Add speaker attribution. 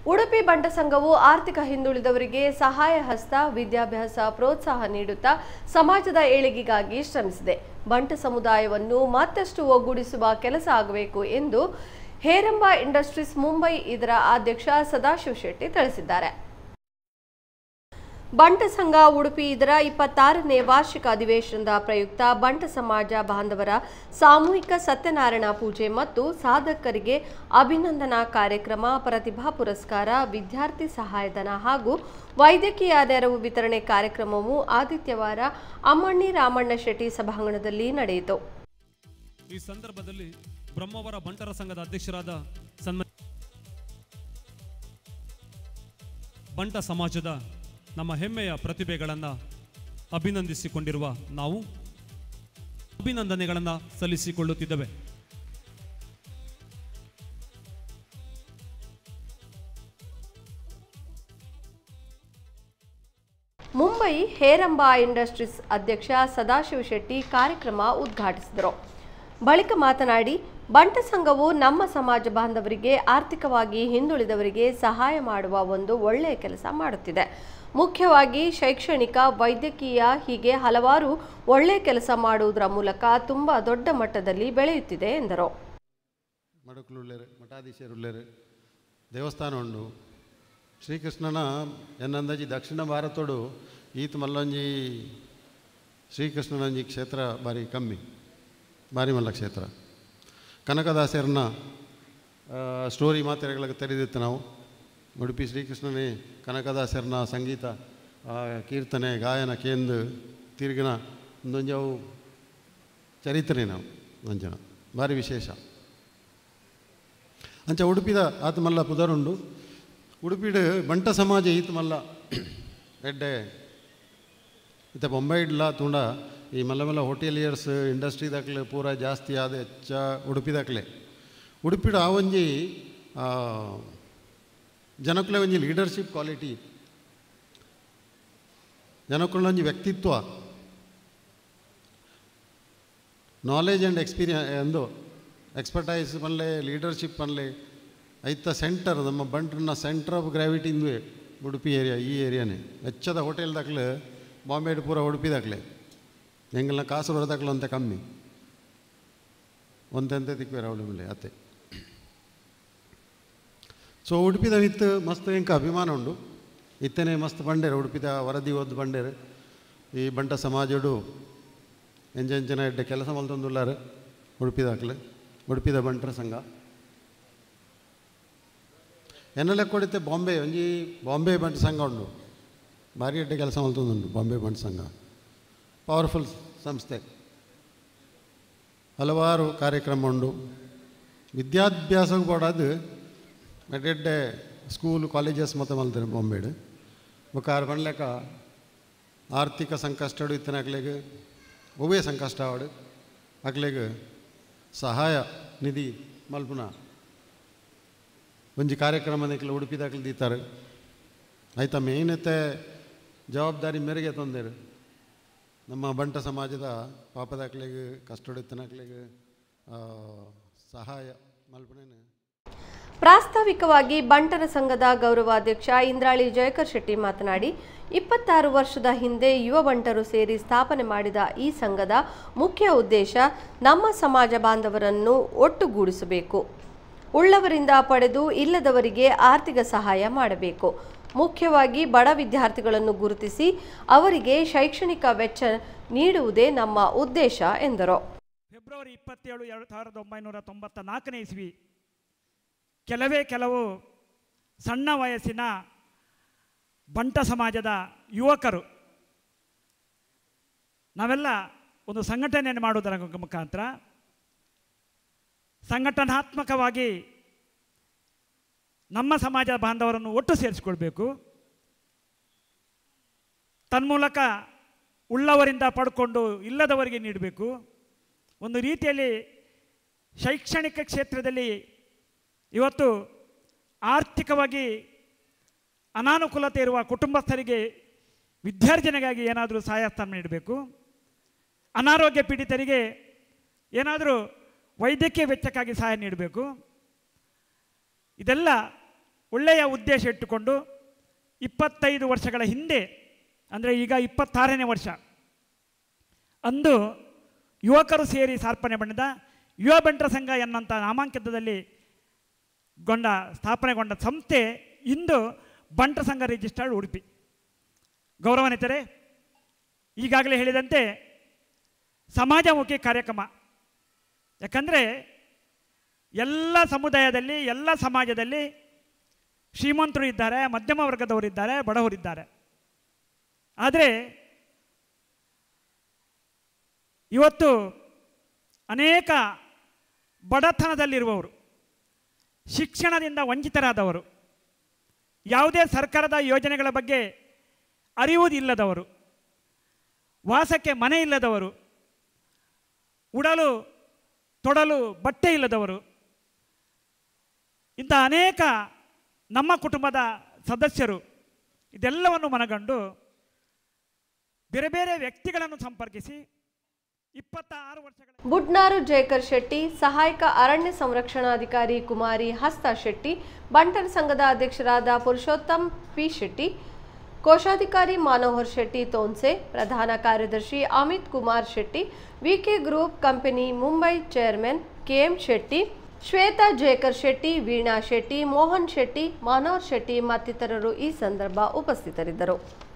Speaker 1: ಉಡುಪಿ ಬಂಟ ಸಂಘವು ಆರ್ಥಿಕ ಹಿಂದುಳಿದವರಿಗೆ ಸಹಾಯ ಹಸ್ತ ವಿದ್ಯಾಭ್ಯಾಸ ಪ್ರೋತ್ಸಾಹ ನೀಡುತ್ತಾ ಸಮಾಜದ ಏಳಿಗೆಗಾಗಿ ಶ್ರಮಿಸಿದೆ ಬಂಟ ಸಮುದಾಯವನ್ನು ಮತ್ತಷ್ಟು ಒಗ್ಗೂಡಿಸುವ ಕೆಲಸ ಆಗಬೇಕು ಎಂದು ಹೇರಂಬ ಇಂಡಸ್ಟ್ರೀಸ್ ಮುಂಬೈ ಇದರ ಅಧ್ಯಕ್ಷ ಸದಾಶಿವ ಶೆಟ್ಟಿ ತಿಳಿಸಿದ್ದಾರೆ ಬಂಟ ಸಂಘ ಉಡುಪಿ ಇದರ ಇಪ್ಪತ್ತಾರನೇ ವಾರ್ಷಿಕ ಅಧಿವೇಶನದ ಪ್ರಯುಕ್ತ ಬಂಟ ಸಮಾಜ ಬಾಂಧವರ ಸಾಮೂಹಿಕ ಸತ್ಯನಾರಾಯಣ ಪೂಜೆ ಮತ್ತು ಸಾಧಕರಿಗೆ ಅಭಿನಂದನಾ ಕಾರ್ಯಕ್ರಮ ಪ್ರತಿಭಾ ಪುರಸ್ಕಾರ ವಿದ್ಯಾರ್ಥಿ ಸಹಾಯಧನ ಹಾಗೂ ವೈದ್ಯಕೀಯ ನೆರವು ವಿತರಣೆ ಕಾರ್ಯಕ್ರಮವು ಆದಿತ್ಯವಾರ ಅಮ್ಮಣ್ಣಿ ರಾಮಣ್ಣ ಶೆಟ್ಟಿ ಸಭಾಂಗಣದಲ್ಲಿ ನಡೆಯಿತು
Speaker 2: ಈ ಸಂದರ್ಭದಲ್ಲಿ ಬ್ರಹ್ಮವರ ಬಂಟರ ಸಂಘದ ಅಧ್ಯಕ್ಷರಾದ ಸನ್ಮ ಬಂಟ ಸಮಾಜದ ನಮ್ಮ ಹೆಮ್ಮೆಯ ಪ್ರತಿಭೆಗಳನ್ನು ಅಭಿನಂದಿಸಿಕೊಂಡಿರುವ ನಾವು ಅಭಿನಂದನೆಗಳನ್ನು ಸಲ್ಲಿಸಿಕೊಳ್ಳುತ್ತಿದ್ದೇವೆ
Speaker 1: ಮುಂಬೈ ಹೇರಂಬ ಇಂಡಸ್ಟ್ರೀಸ್ ಅಧ್ಯಕ್ಷ ಸದಾಶಿವ ಶೆಟ್ಟಿ ಕಾರ್ಯಕ್ರಮ ಉದ್ಘಾಟಿಸಿದರು ಬಳಿಕ ಮಾತನಾಡಿ ಬಂಟ ಸಂಘವು ನಮ್ಮ ಸಮಾಜ ಬಾಂಧವರಿಗೆ ಆರ್ಥಿಕವಾಗಿ ಹಿಂದುಳಿದವರಿಗೆ ಸಹಾಯ ಮಾಡುವ ಒಂದು ಒಳ್ಳೆಯ ಕೆಲಸ ಮಾಡುತ್ತಿದೆ ಮುಖ್ಯವಾಗಿ ಶೈಕ್ಷಣಿಕ ವೈದ್ಯಕೀಯ ಹೀಗೆ ಹಲವಾರು ಒಳ್ಳೆಯ ಕೆಲಸ ಮಾಡುವುದರ ಮೂಲಕ ತುಂಬ ದೊಡ್ಡ ಮಟ್ಟದಲ್ಲಿ ಬೆಳೆಯುತ್ತಿದೆ ಎಂದರು
Speaker 3: ಮಡಕಲುಳ್ಳೇರು ಮಠಾಧೀಶರುಳ್ಳೇರು ದೇವಸ್ಥಾನ ಉಂಡು ಶ್ರೀಕೃಷ್ಣನ ಎನ್ನಂದಾಜಿ ದಕ್ಷಿಣ ಭಾರತೋಡು ಈತ ಮಲ್ಲೊಂಜಿ ಶ್ರೀಕೃಷ್ಣನೊಂಜಿ ಕ್ಷೇತ್ರ ಬಾರಿ ಕಮ್ಮಿ ಬಾರಿ ಮಲ್ಲ ಕ್ಷೇತ್ರ ಕನಕದಾಸರನ್ನ ಸ್ಟೋರಿ ಮಾತೆರೆಗಳಿಗೆ ತೆರೆದಿತ್ತು ನಾವು ಉಡುಪಿ ಶ್ರೀಕೃಷ್ಣನೇ ಕನಕದಾಸರನ ಸಂಗೀತ ಆ, ಕೀರ್ತನೆ ಗಾಯನ ಕೇಂದ್ರ ತಿರುಗಿನ ಒಂದೊಂಜವು ಚರಿತ್ರೆ ನಾವು ಅಂಜನ ಭಾರಿ ವಿಶೇಷ ಅಂಚ ಉಡುಪಿದ ಆತ ಮಲ್ಲ ಪುದರುಂಡು ಉಡುಪಿಡ್ ಬಂಟ ಸಮಾಜ ಈತ ಮಲ್ಲ ಎಡ್ಡೆ ಇತ್ತ ಬೊಂಬೈ ಇಡ್ಲ ತುಂಡ ಈ ಮಲ್ಲ ಮಲ್ಲ ಹೋಟೆಲಿಯರ್ಸ್ ಇಂಡಸ್ಟ್ರಿದಾಕ್ಲೆ ಪೂರ ಜಾಸ್ತಿ ಆದ ಹೆಚ್ಚ ಉಡುಪಿದಾಕ್ಲೆ ಉಡುಪಿಡ್ ಆ ಒಂಜಿ ಆ, ಜನಕ್ಕುಲೆ ಒಂಜಿ ಲೀಡರ್ಶಿಪ್ ಕ್ವಾಲಿಟಿ ಜನಕ್ಕುள்ள ಒಂಜಿ ವ್ಯಕ್ತಿತ್ವ ನಾಲೆಜ್ ಆ್ಯಂಡ್ ಎಕ್ಸ್ಪೀರಿಯನ್ ಎಂದು ಎಕ್ಸ್ಪರ್ಟೈಸ್ ಪನ್ಲೆ ಲೀಡರ್ಶಿಪ್ ಪನ್ಲೆ ಐತ ಸೆಂಟರ್ ನಮ್ಮ ಬಂಟ್ರನ್ನ ಸೆಂಟರ್ ಆಫ್ ಗ್ರಾವಿಟಿ ಇಂದುವೆ ಉಡುಪಿ ಏರಿಯಾ ಈ ಏರಿಯಾನೇ ಹೆಚ್ಚದ ಹೋಟೆಲ್ದಾಕ್ಲೆ ಬಾಂಬೆ ಪೂರ ಉಡುಪಿದಾಕ್ಲೆ ಎಂಗೆಲ್ಲ ಕಾಸರಗೋಡು ದಾಖಲೆ ಅಂತ ಕಮ್ಮಿ ಒಂತೆಂತೆ ತಿಕ್ವೇರ ಅವಳ ಮೇಲೆ ಅತ್ತೆ ಸೊ ಉಡುಪಿದ ವಿತ್ ಮಸ್ತ್ ಎಂಕ ಅಭಿಮಾನ ಉಂಡು ಇತ್ತನೇ ಮಸ್ತ್ ಬಂಡೇರು ಉಡುಪಿದ ವರದಿ ಓದ್ ಬಂಡೇರು ಈ ಬಂಟ ಸಮಾಜಡು ಎಂಜ ಎಂಜನ ಎಡ್ಡೆ ಕೆಲಸ ಮಲ್ತೊಂದುಲ್ಲಾರು ಉಡುಪಿದಾಕ್ಲೆ ಉಡುಪಿದ ಬಂಟರ ಸಂಘ ಎನ್ನಲೆ ಕೊಡಿತೆ ಬಾಂಬೆ ಒಂಜಿ ಬಾಂಬೆ ಬಂಟ ಸಂಘ ಉಂಡು ಭಾರಿ ಎಡ್ಡೆ ಕೆಲಸ ಮಲ್ತೊಂದುಂಡು ಬಾಂಬೆ ಬಂಟ ಸಂಘ ಪವರ್ಫುಲ್ ಸಂಸ್ಥೆ ಹಲವಾರು ಕಾರ್ಯಕ್ರಮ ಉಂಡು ವಿದ್ಯಾಭ್ಯಾಸ ಪಡೋದು ಎಡ್ಡೆಡ್ಡೆ ಸ್ಕೂಲ್ ಕಾಲೇಜಸ್ ಮತ್ತು ಮಲ್ತಾರೆ ಬಾಂಬೆಡು ಬೊಕ್ಕಾರು ಬಂಡ್ಲೆಕ ಆರ್ಥಿಕ ಸಂಕಷ್ಟಡು ಇತ್ತನ ಅಕ್ಲೆಗೆ ಒವೇ ಸಂಕಷ್ಟ ಆವಡು ಅಕ್ಲೆಗೆ ಸಹಾಯ ನಿಧಿ ಮಲ್ಪುನ ಒಂಜಿ ಕಾರ್ಯಕ್ರಮದಕ್ಕೆಲ್ಲ ಉಡುಪಿದಾಕ್ಲೆ ದೀತಾರೆ ಆಯ್ತಾ ಮೇನತ್ತೆ ಜವಾಬ್ದಾರಿ ಮೇರೆಗೆ ತಂದೇರು ನಮ್ಮ ಬಂಟ ಸಮಾಜದ ಪಾಪದಾಕ್ಲೆಗೆ ಕಷ್ಟಡಿತ್ತನಕ್ಲೆಗೆ ಸಹಾಯ ಮಲ್ಪನೇನೆ
Speaker 1: ಪ್ರಾಸ್ತಾವಿಕವಾಗಿ ಬಂಟರ ಸಂಘದ ಗೌರವಾಧ್ಯಕ್ಷ ಇಂದ್ರಾಳಿ ಜಯಕರ್ ಶೆಟ್ಟಿ ಮಾತನಾಡಿ ಇಪ್ಪತ್ತಾರು ವರ್ಷದ ಹಿಂದೆ ಯುವ ಬಂಟರು ಸೇರಿ ಸ್ಥಾಪನೆ ಮಾಡಿದ ಈ ಸಂಘದ ಮುಖ್ಯ ಉದ್ದೇಶ ನಮ್ಮ ಸಮಾಜ ಬಾಂಧವರನ್ನು ಒಟ್ಟುಗೂಡಿಸಬೇಕು ಉಳ್ಳವರಿಂದ ಪಡೆದು ಇಲ್ಲದವರಿಗೆ ಆರ್ಥಿಕ ಸಹಾಯ ಮಾಡಬೇಕು ಮುಖ್ಯವಾಗಿ ಬಡ ವಿದ್ಯಾರ್ಥಿಗಳನ್ನು ಗುರುತಿಸಿ ಅವರಿಗೆ ಶೈಕ್ಷಣಿಕ ವೆಚ್ಚ ನೀಡುವುದೇ ನಮ್ಮ ಉದ್ದೇಶ ಎಂದರು
Speaker 4: ಫೆಬ್ರವರಿ ಇಪ್ಪತ್ತೇಳು ಎರಡು ಸಾವಿರದ ಒಂಬೈನೂರ ತೊಂಬತ್ತ ನಾಲ್ಕನೇ ಇಸ್ವಿ ಕೆಲವೇ ಕೆಲವು ಸಣ್ಣ ವಯಸ್ಸಿನ ಬಂಟ ಸಮಾಜದ ಯುವಕರು ನಾವೆಲ್ಲ ಒಂದು ಸಂಘಟನೆಯನ್ನು ಮಾಡುವುದರ ಮುಖಾಂತರ ಸಂಘಟನಾತ್ಮಕವಾಗಿ ನಮ್ಮ ಸಮಾಜ ಬಾಂಧವರನ್ನು ಒಟ್ಟು ಸೇರಿಸಿಕೊಳ್ಬೇಕು ತನ್ಮೂಲಕ ಉಳ್ಳವರಿಂದ ಪಡ್ಕೊಂಡು ಇಲ್ಲದವರಿಗೆ ನೀಡಬೇಕು ಒಂದು ರೀತಿಯಲ್ಲಿ ಶೈಕ್ಷಣಿಕ ಕ್ಷೇತ್ರದಲ್ಲಿ ಇವತ್ತು ಆರ್ಥಿಕವಾಗಿ ಅನಾನುಕೂಲತೆ ಇರುವ ಕುಟುಂಬಸ್ಥರಿಗೆ ವಿದ್ಯಾರ್ಜನೆಗಾಗಿ ಏನಾದರೂ ಸಹಾಯಸ್ಥಾನ ನೀಡಬೇಕು ಅನಾರೋಗ್ಯ ಪೀಡಿತರಿಗೆ ಏನಾದರೂ ವೈದ್ಯಕೀಯ ವೆಚ್ಚಕ್ಕಾಗಿ ಸಹಾಯ ನೀಡಬೇಕು ಇದೆಲ್ಲ ಒಳ್ಳೆಯ ಉದ್ದೇಶ ಇಟ್ಟುಕೊಂಡು ಇಪ್ಪತ್ತೈದು ವರ್ಷಗಳ ಹಿಂದೆ ಅಂದರೆ ಈಗ ಇಪ್ಪತ್ತಾರನೇ ವರ್ಷ ಅಂದು ಯುವಕರು ಸೇರಿ ಸ್ಥಾಪನೆ ಮಾಡಿದ ಯುವ ಬಂಟರ ಸಂಘ ಎನ್ನುವಂಥ ನಾಮಾಂಕಿತದಲ್ಲಿ ಗೊಂಡ ಸ್ಥಾಪನೆಗೊಂಡ ಸಂಸ್ಥೆ ಇಂದು ಬಂಟರ ಸಂಘ ರಿಜಿಸ್ಟರ್ಡ್ ಉಡುಪಿ ಗೌರವಾನ್ವಿತರೆ ಈಗಾಗಲೇ ಹೇಳಿದಂತೆ ಸಮಾಜಮುಖಿ ಕಾರ್ಯಕ್ರಮ ಯಾಕಂದರೆ ಎಲ್ಲ ಸಮುದಾಯದಲ್ಲಿ ಎಲ್ಲ ಸಮಾಜದಲ್ಲಿ ಶ್ರೀಮಂತರು ಇದ್ದಾರೆ ಮಧ್ಯಮ ವರ್ಗದವರಿದ್ದಾರೆ ಬಡವರಿದ್ದಾರೆ ಆದರೆ ಇವತ್ತು ಅನೇಕ ಬಡತನದಲ್ಲಿರುವವರು ಶಿಕ್ಷಣದಿಂದ ವಂಚಿತರಾದವರು ಯಾವುದೇ ಸರ್ಕಾರದ ಯೋಜನೆಗಳ ಬಗ್ಗೆ ಅರಿವುದಿಲ್ಲದವರು ವಾಸಕ್ಕೆ ಮನೆ ಇಲ್ಲದವರು ಉಡಲು ತೊಡಲು ಬಟ್ಟೆ ಇಲ್ಲದವರು ಇಂಥ ಅನೇಕ ನಮ್ಮ ಕುಟುಂಬದ ಸದಸ್ಯರು ಇದೆಲ್ಲವನ್ನು ಮನಗಂಡು ಬೇರೆ ಬೇರೆ ವ್ಯಕ್ತಿಗಳನ್ನು ಸಂಪರ್ಕಿಸಿ ಇಪ್ಪತ್ತಾರು ವರ್ಷಗಳ
Speaker 1: ಬುಡ್ನಾರು ಜಯಕರ್ ಶೆಟ್ಟಿ ಸಹಾಯಕ ಅರಣ್ಯ ಸಂರಕ್ಷಣಾಧಿಕಾರಿ ಕುಮಾರಿ ಹಸ್ತ ಶೆಟ್ಟಿ ಬಂಟರ್ ಸಂಘದ ಅಧ್ಯಕ್ಷರಾದ ಪುರುಷೋತ್ತಮ್ ಪಿ ಶೆಟ್ಟಿ ಕೋಶಾಧಿಕಾರಿ ಮಾನೋಹರ್ ಶೆಟ್ಟಿ ತೋನ್ಸೆ ಪ್ರಧಾನ ಕಾರ್ಯದರ್ಶಿ Amit Kumar Shetty VK group company Mumbai chairman KM Shetty Shweta Jayakar Shetty Veena Shetty Mohan Shetty Manohar Shetty ಮತ್ತಿತರರು ಈ ಸಂದರ್ಭ ಉಪಸ್ಥಿತರಿದ್ದರು